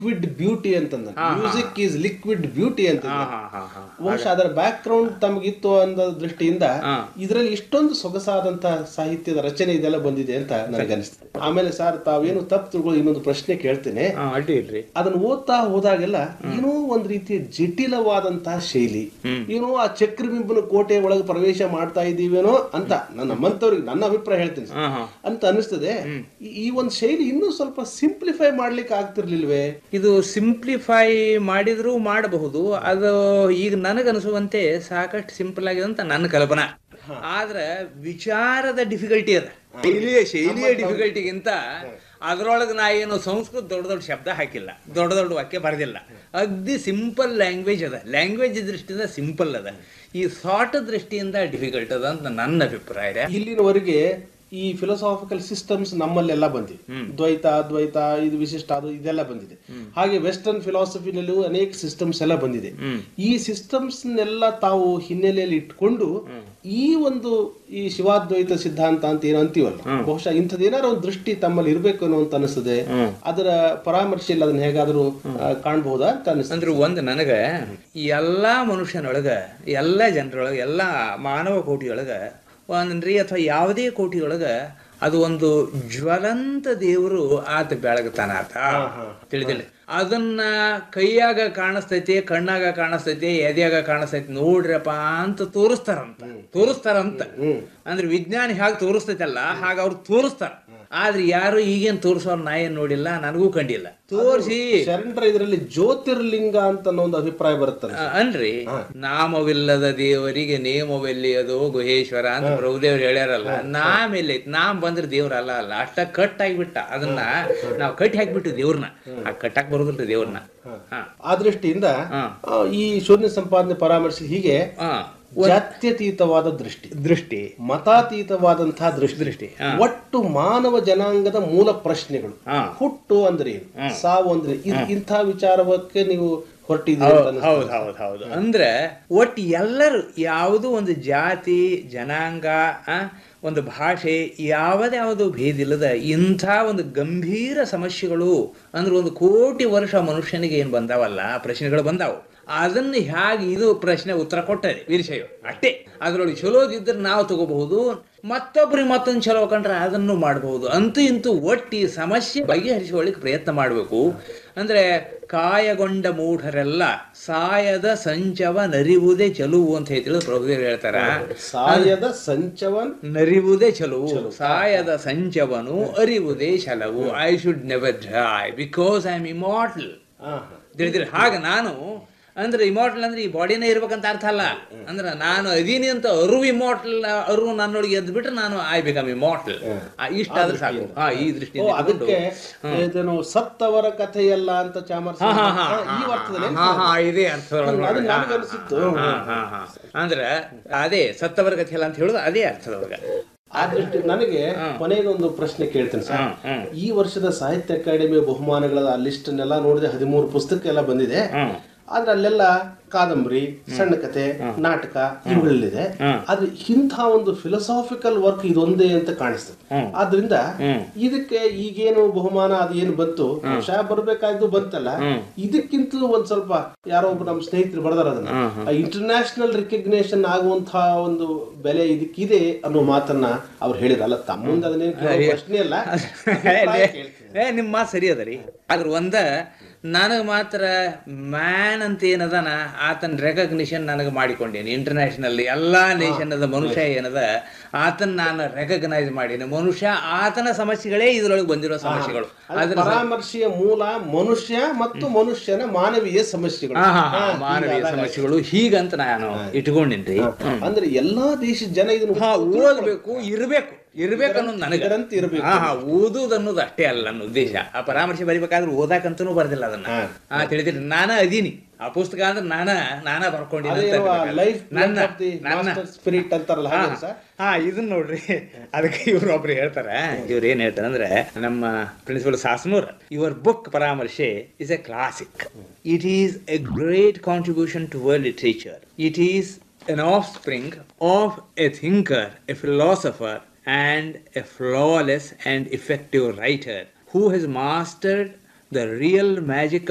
Liquid beauty ಅಂತಂದ music is liquid beauty ಅಂತ ಹಾ ಹಾ ಹಾ ಹಾ ಬಹುಶಃ ಅದರ ಬ್ಯಾಕ್ ಗ್ರೌಂಡ್ ತಮಗಿತ್ತು ಅನ್ನೋ ದೃಷ್ಟಿಯಿಂದ ಇದರಲ್ಲಿ ಇಷ್ಟೊಂದು ಸೊಗಸಾದಂತ ಸಾಹಿತ್ಯದ ರಚನೆ ಇದೆಲ್ಲ ಬಂದಿದೆ ಅಂತ ನನಗೆ ಅನಿಸ್ತದೆ ಆಮೇಲೆ ಸರ್ ತಾವೇನು ತಪ್ಪು ತಿಳ್ಕೊಳ್ಳಿ ಇನ್ನೊಂದು ಪ್ರಶ್ನೆ ಕೇಳ್ತೇನೆ ಹಾ ಅಡ್ಡಿ ಇಲ್ರಿ ಅದನ್ನ ಓದ್ತಾ ಹೋದಾಗೆಲ್ಲ ಏನೋ ಒಂದ್ ರೀತಿಯ ಜಟಿಲವಾದಂತಹ ಶೈಲಿ ಏನೋ ಆ ಚಕ್ರಬಿಂಬನ ಕೋಟೆ ಒಳಗೆ ಪ್ರವೇಶ ಮಾಡ್ತಾ ಇದ್ದೀವೇನೋ ಅಂತ ನನ್ನ ನಮ್ಮಂತವ್ರಿಗೆ ನನ್ನ ಅಭಿಪ್ರಾಯ ಹೇಳ್ತೀನಿ ಸರ್. ಹಾ ಹಾ ಅಂತ ಅನಿಸ್ತದೆ ಈ- ಈ ಒಂದು ಶೈಲಿ ಇನ್ನೂ ಸ್ವಲ್ಪ ಸಿಂಪ್ಲಿಫೈ ಮಾಡ್ಲಿಕ್ಕೆ ಆಗ್ತಿರ್ಲಿಲ್ವೇ ಇದು ಸಿಂಪ್ಲಿಫೈ ಮಾಡಿದ್ರು ಮಾಡಬಹುದು ಅದು ಈಗ ನನಗನಿಸುವಂತೆ ಸಾಕಷ್ಟು ಸಿಂಪಲ್ ಆಗಿದೆ ಅಂತ ನನ್ನ ಕಲ್ಪನಾ ಆದ್ರೆ ವಿಚಾರದ ಡಿಫಿಕಲ್ಟಿ ಅದ ಶೈಲಿಯ ಶೈಲಿಯ ಡಿಫಿಕಲ್ಟಿಗಿಂತ ಅದರೊಳಗೆ ನಾ ಏನು ಸಂಸ್ಕೃತ ದೊಡ್ಡ ದೊಡ್ಡ ಶಬ್ದ ಹಾಕಿಲ್ಲ ದೊಡ್ಡ ದೊಡ್ಡ ವಾಕ್ಯ ಬರೆದಿಲ್ಲ ಅಗ್ದಿ ಸಿಂಪಲ್ ಲ್ಯಾಂಗ್ವೇಜ್ ಅದ ಲ್ಯಾಂಗ್ವೇಜ್ ದೃಷ್ಟಿಯಿಂದ ಸಿಂಪಲ್ ಅದ ಈ ಥಾಟ್ ದೃಷ್ಟಿಯಿಂದ ಡಿಫಿಕಲ್ಟ್ ಅದ ಅಂತ ನನ್ನ ಅಭಿಪ್ರಾಯ ಇಲ್ಲಿನವರೆಗೆ ಈ ಫಿಲಸಾಫಿಕಲ್ ಸಿಸ್ಟಮ್ಸ್ ನಮ್ಮಲ್ಲೆಲ್ಲ ಬಂದಿದೆ ದ್ವೈತ ಅದ್ವೈತ ಇದು ವಿಶಿಷ್ಟ ಅದು ಇದೆಲ್ಲ ಬಂದಿದೆ ಹಾಗೆ ವೆಸ್ಟರ್ನ್ ಫಿಲಾಸಫಿನಲ್ಲೂ ಅನೇಕ ಸಿಸ್ಟಮ್ಸ್ ಎಲ್ಲ ಬಂದಿದೆ ಈ ಸಿಸ್ಟಮ್ಸ್ ನೆಲ್ಲ ತಾವು ಹಿನ್ನೆಲೆಯಲ್ಲಿ ಇಟ್ಕೊಂಡು ಈ ಒಂದು ಈ ಶಿವಾದ್ವೈತ ಸಿದ್ಧಾಂತ ಅಂತ ಏನು ಅಂತೀವಲ್ಲ ಬಹುಶಃ ಇಂಥದ್ದೇನಾದ್ರು ಒಂದು ದೃಷ್ಟಿ ತಮ್ಮಲ್ಲಿ ಇರಬೇಕು ಅನ್ನೋ ಅಂತ ಅನಿಸ್ತದೆ ಅದರ ಪರಾಮರ್ಶೆಯಲ್ಲಿ ಅದನ್ನ ಹೇಗಾದ್ರೂ ಆ, ಕಾಣ್ಬಹುದಾ ಅಂತ ಅನಿಸ್ತದೆ ಅಂದ್ರೆ ಒಂದು ನನಗೆ ಎಲ್ಲಾ ಮನುಷ್ಯನೊಳಗ ಎಲ್ಲ ಜನರೊಳಗ ಎಲ್ಲ ಮಾನವ ಕೋಟಿಯೊಳಗ ಒಂದ್ರಿ ಅಥವಾ ಯಾವುದೇ ಕೋಟಿಯೊಳಗ ಅದು ಒಂದು ಜ್ವಲಂತ ದೇವರು ಆತ ಬೆಳಗ್ತಾನ ಆತ ತಿಳಿದಿಲ್ಲ ಅದನ್ನ ಕೈಯಾಗ ಕಾಣಿಸ್ತೈತಿ ಕಣ್ಣಾಗ ಕಾಣಿಸ್ತೈತಿ ಎದೆಯಾಗ ಕಾಣಿಸ್ತೈತಿ ನೋಡ್ರಪ್ಪ ಅಂತ ತೋರಿಸ್ತಾರಂತ ತೋರಿಸ್ತಾರಂತ ಅಂದ್ರೆ ವಿಜ್ಞಾನಿ ಹಾಗೆ ತೋರಿಸ್ತೈತಲ್ಲ ಹಾಗ ಅವ್ರು ತೋರಿಸ್ತಾರ ಆದ್ರೆ ಯಾರು ಈಗೇನ್ ತೋರಿಸೋರ್ ನಾ ಏನ್ ನೋಡಿಲ್ಲ ನನಗೂ ಕಂಡಿಲ್ಲ ತೋರಿಸಿ ಶರಣರ ಇದರಲ್ಲಿ ಜ್ಯೋತಿರ್ಲಿಂಗ ಅಂತ ಅನ್ನೋ ಒಂದು ಅಭಿಪ್ರಾಯ ಬರುತ್ತದೆ ಅ- ಅನ್ರಿ ನಾಮವಿಲ್ಲದ ದೇವರಿಗೆ ನೇಮವೆಲ್ಲಿಯದು ಗುಹೇಶ್ವರ ಅಂತ ಪ್ರಭುದೇವ್ರು ಹೇಳ್ಯಾರಲ್ಲ ನಾಮ್ ಎಲ್ಲೈತಿ ನಾಮ್ ಬಂದ್ರೆ ದೇವ್ರ ಅಲ್ಲ ಅಲ್ಲ ಅಷ್ಟ ಕಟ್ ಆಗಿಬಿಟ್ಟ ಅದನ್ನ ನಾವು ಕಟ್ಟಿ ಹಾಕ್ಬಿಟ್ಟು ದೇವ್ರನ್ನ ಆ ಕಟ್ಟಕ್ ಬರುದಿಲ್ರಿ ದೇವ್ರನ್ನ ಹಾ ಆ ದೃಷ್ಟಿಯಿಂದ ಹಾ. ಆ, ಈ ಶೂನ್ಯ ಸಂಪಾದನೆ ಪರಾಮರ್ಶೆ ಹೀಗೆ ಹಾ ಜಾತ್ಯತೀತವಾದ ದೃಷ್ಟಿ ದೃಷ್ಟಿ ಮತಾತೀತವಾದಂತಹ ದೃಷ್ಟಿ ದೃಷ್ಟಿ, ಒಟ್ಟು ಮಾನವ ಜನಾಂಗದ ಮೂಲ ಪ್ರಶ್ನೆಗಳು ಹಾ. ಹುಟ್ಟು ಅಂದ್ರೆ ಏನು ಸಾವು ಅಂದ್ರೆ ಇದು ಇಂಥ ವಿಚಾರಕ್ಕೆ ನೀವು ಹೊರಟಿದ್ದೀರಿ ಅಂತ ಅನಿಸ್ತದೆ. ಹೌದು ಹೌದು ಹೌದು ಅಂದ್ರೆ ಒಟ್ಟು ಎಲ್ಲರೂ ಯಾವುದೋ ಒಂದು ಜಾತಿ ಜನಾಂಗ ಆ, ಒಂದು ಭಾಷೆ ಯಾವುದ್ಯಾವುದು ಭೇದಿಲ್ಲದ ಇಂಥ ಒಂದು ಗಂಭೀರ ಸಮಸ್ಯೆಗಳು ಅಂದ್ರೆ ಒಂದು ಕೋಟಿ ವರ್ಷ ಮನುಷ್ಯನಿಗೆ ಏನು ಬಂದಾವಲ್ಲ ಆ ಪ್ರಶ್ನೆಗಳು ಬಂದಾವು ಅದನ್ನು ಹೇಗೆ ಇದು ಪ್ರಶ್ನೆ ಉತ್ತರ ಕೊಟ್ಟರೆ ವೀರಶೈವ ಅಷ್ಟೇ ಅದರೊಳಗೆ ಚಲೋದಿದ್ರೆ ನಾವು ತಗೋಬಹುದು ಮತ್ತೊಬ್ರಿಗೆ ಮತ್ತೊಂದು ಚಲೋ ಕಂಡ್ರೆ ಅದನ್ನು ಮಾಡಬಹುದು ಅಂತೂ ಇಂತೂ ಒಟ್ಟಿ ಸಮಸ್ಯೆ ಬಗೆಹರಿಸಿಕೊಳ್ಳಿಕ್ಕೆ ಪ್ರಯತ್ನ ಮಾಡಬೇಕು ಅಂದ್ರೆ ಕಾಯಗೊಂಡ ಮೂಢರೆಲ್ಲ ಸಾಯದ ಸಂಚವ ನರಿವುದೇ ಚಲುವು ಅಂತ ಹೇಳ್ತಿರೋದು ಪ್ರಭುದೇವರು ಹೇಳ್ತಾರ ಸಾಯದ ಸಂಚವನ್ ನರಿವುದೇ ಚಲುವು ಸಾಯದ ಸಂಚವನು ಅರಿವುದೇ ಚಲವು I should never dry because I am immortal ah, ಹಾ. ತಿಳಿದಿರಿ ಹಾಗ ನಾನು ಅಂದ್ರೆ ಇಮಾರ್ಟಲ್ ಅಂದ್ರೆ ಈ ಬಾಡಿನೇ ಇರ್ಬೇಕಂತ ಅರ್ಥ ಅಲ್ಲ ಅಂದ್ರೆ ನಾನು ಅದೀನಿ ಅಂತ ಅರಿವು ಇಮಾರ್ಟಲ್ ಅರಿವು ನನ್ನೊಳಗೆ ಎದ್ದು ಬಿಟ್ರೆ ನಾನು ಐ ಬಿಕಮ್ ಇಮಾರ್ಟಲ್ ಇಷ್ಟ ಆದ್ರೆ ಸಾಕು ಹಾ ಈ ಓ, ದೃಷ್ಟಿಯಿಂದ ಇಟ್ಕೊಂಡು- ಅದಕ್ಕೆ ಇದೇನು ಸತ್ತವರ ಕಥೆಯಲ್ಲ ಅಂತ ಚಾಮರ್ ಹಾ, ಹಾ, ಹಾ, ಈ ಅರ್ಥದಲ್ಲಿ ಹಾ, ಹಾ, ಇದೇ ಅರ್ಥದೊಳಗೆ ಅದು ನೋಡಿ. ನನಗೆ ಅನಿಸಿತ್ತು ಹಾ, ಹಾ, ಹಾ. ಅಂದ್ರೆ ಅದೇ ಸತ್ತವರ ಕಥೆ ಅಲ್ಲ ಅಂತ ಹೇಳುದು ಅದೇ ಅರ್ಥದೊಳಗ ಆ ದೃಷ್ಟಿ ನನಗೆ ಕೊನೆಗೊಂದು ಪ್ರಶ್ನೆ ಕೇಳ್ತೇನೆ ಸರ್ ಹ್ಮ್, ಹ್ಮ್. ಈ ವರ್ಷದ ಸಾಹಿತ್ಯ ಅಕಾಡೆಮಿ ಬಹುಮಾನಗಳ ಲಿಸ್ಟ್ನೆಲ್ಲ ನೋಡಿದೆ ಹದಿಮೂರು ಪುಸ್ತಕ ಎಲ್ಲ ಬಂದಿದೆ ಹ್ಮ್. ಆದ್ರೆ ಅಲ್ಲೆಲ್ಲ ಕಾದಂಬರಿ ಸಣ್ಣ ಕತೆ ನಾಟಕ ಇವುಗಳಲ್ಲಿದೆ ಆದ್ರೆ ಇಂಥ ಒಂದು ಫಿಲಸಾಫಿಕಲ್ ವರ್ಕ್ ಇದೊಂದೇ ಅಂತ ಕಾಣಿಸ್ತದೆ ಆದ್ರಿಂದ ಇದಕ್ಕೆ ಈಗೇನು ಬಹುಮಾನ ಅದು ಏನು ಬಂತು ಬಹುಶಃ ಬರ್ಬೇಕಾದ್ದು ಬಂತಲ್ಲ ಇದಕ್ಕಿಂತಲೂ ಒಂದ್ ಸ್ವಲ್ಪ ಯಾರೋ ಒಬ್ರು ನಮ್ಮ ಸ್ನೇಹಿತರು ಬರ್ದಾರ ಅದನ್ನ ಇಂಟರ್ನ್ಯಾಷನಲ್ ರಿಕಗ್ನೇಷನ್ ಆಗುವಂತಹ ಒಂದು ಬೆಲೆ ಇದಕ್ಕಿದೆ ಅನ್ನೋ ಮಾತನ್ನ ಅವ್ರು ಹೇಳಿರಲ್ಲ ತಮ್ಮ ಮುಂದೆ ಅದನ್ನೇನು ಕೇಳೋ ಪ್ರಶ್ನೆ ಅಲ್ಲ ಅಭಿಪ್ರಾಯ ಕೇಳ್ತೀನಿ. ಏ ನಿಮ್ಮ ಮಾತು ಸರಿ ಅದ ರೀ ಆದ್ರೆ ಒಂದ ನನಗೆ ಮಾತ್ರ ಮ್ಯಾನ್ ಅಂತ ಏನದನ ಆತನ ರೆಕಗ್ನಿಷನ್ ನನಗೆ ಮಾಡಿಕೊಂಡೇನಿ ಇಂಟರ್ನ್ಯಾಷನಲ್ ಎಲ್ಲಾ ನೇಷನ್ ಮನುಷ್ಯ ಏನದ ಆತನ ನಾನು ರೆಕಗ್ನೈಸ್ ಮಾಡೀನಿ ಮನುಷ್ಯ ಆತನ ಸಮಸ್ಯೆಗಳೇ ಇದ್ರೊಳಗೆ ಬಂದಿರೋ ಸಮಸ್ಯೆಗಳು ಅದು ಪರಾಮರ್ಶೆಯ ಮೂಲ ಮನುಷ್ಯ ಮತ್ತು ಮನುಷ್ಯನ ಮಾನವೀಯ ಸಮಸ್ಯೆಗಳು ಹಾ, ಹಾ, ಹಾ, ಹಾ, ಮಾನವೀಯ ಹೀಗಾದಾಗ ಸಮಸ್ಯೆಗಳು ಹೀಗಂತ ನಾನು ಇಟ್ಕೊಂಡಿನ್ರಿ ಅಂದ್ರೆ ಎಲ್ಲಾ ದೇಶದ ಜನ ಇದನ್ನು ಹಾ ಓದ್ಬೇಕು ಇರ್ಬೇಕು ಇರ್ಬೇಕು ಅನ್ನೋದು ನನಗೆ ಇದರಂತೆ ಇರ್ಬೇಕು. ಹಾ ಹಾ ಓದುದು ಅನ್ನೋದು ಅಷ್ಟೇ ಅಲ್ಲ ನನ್ನ ಉದ್ದೇಶ ಆ ಪರಾಮರ್ಶೆ ಬರಿಬೇಕಾದ್ರೆ ಓದಾಕಂತನೂ ಬರ್ದಿಲ್ಲ ಅದನ್ನ ಹಾ. ಹಾ ತಿಳಿದಿರಿ ನಾನ ಅದೀನಿ ಆ ಪುಸ್ತಕ ಅಂದ್ರೆ ನಾನ ನಾನ ಬರ್ಕೊಂಡಿನಿ ಅಂತ ಅದೇನೋ ಅನ್ಬೇಕಲ್ಲ. ಲೈಫ್ ನನ್ನ ನನ್ನ ಮಾಸ್ಟರ್ ಸ್ಪಿರಿಟ್ ಅಂತಾರಲ್ಲ ಹಾ, ಹಾಗೆ ಸರ್ ಹಾ ಇದನ್ನ ನೋಡ್ರಿ ಅದಕ್ಕೆ ಇವ್ರು ಒಬ್ರು ಹೇಳ್ತಾರೆ ಇವ್ರು ಏನ್ ಹೇಳ್ತಾರೆ ಅಂದ್ರೆ ನಮ್ಮ ಪ್ರಿನ್ಸಿಪಲ್ ಸಾಸ್ನೂರ್ ಯುವರ್ ಬುಕ್ ಪರಾಮರ್ಶೆ is a classic it is a great contribution to world literature it is an offspring of a thinker, a philosopher, and a flawless and effective writer who has mastered the real magic